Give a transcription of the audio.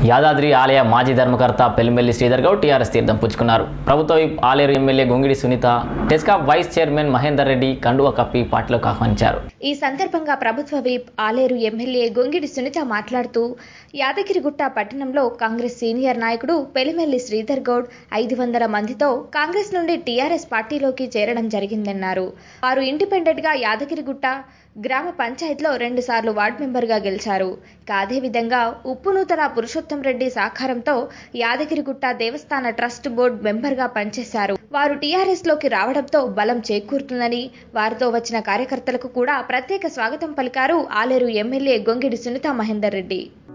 యాదాద్రి ఆలయ మాజీ ధర్మకర్త పెల్లిమెల్లి శ్రీధర్ గౌడ్ టీఆర్ఎస్ తీర్థం పుచ్చుకున్నారు ప్రభుత్వ whip Aler MLA Gongidi Sunitha TESCAB vice chairman Mahender Reddy కండువ కప్పి పార్టీలోకి ఆహ్వానించారు ఈ సందర్భంగా ప్రభుత్వ విప్ ఆలేరు ఎమ్మెల్యే గొంగిడి సునీత మాట్లాడుతూ యాదగిరిగుట్ట పట్టణంలో కాంగ్రెస్ సీనియర్ నాయకుడు పెలిమెల్లి శ్రీధర్ గౌడ్ ఐదు వందల మందితో కాంగ్రెస్ నుండి టీఆర్ఎస్ పార్టీలోకి చేరడం జరిగిందన్నారు వారు ఇండిపెండెంట్ గా యాదగిరిగుట్ట గ్రామ పంచాయతీలో రెండుసార్లు వార్డు మెంబర్గా గెలిచారు ఇక అదేవిధంగా ఉప్పునూతల పురుషోత్తం రెడ్డి సహకారంతో యాదగిరిగుట్ట దేవస్థాన ట్రస్ట్ బోర్డు మెంబర్గా పనిచేశారు వారు టీఆర్ఎస్ లోకి రావడంతో బలం చేకూరుతుందని వారితో వచ్చిన కార్యకర్తలకు కూడా ప్రత్యేక స్వాగతం పలికారు ఆలేరు ఎమ్మెల్యే గొంగిడి సునీత మహేందర్ రెడ్డి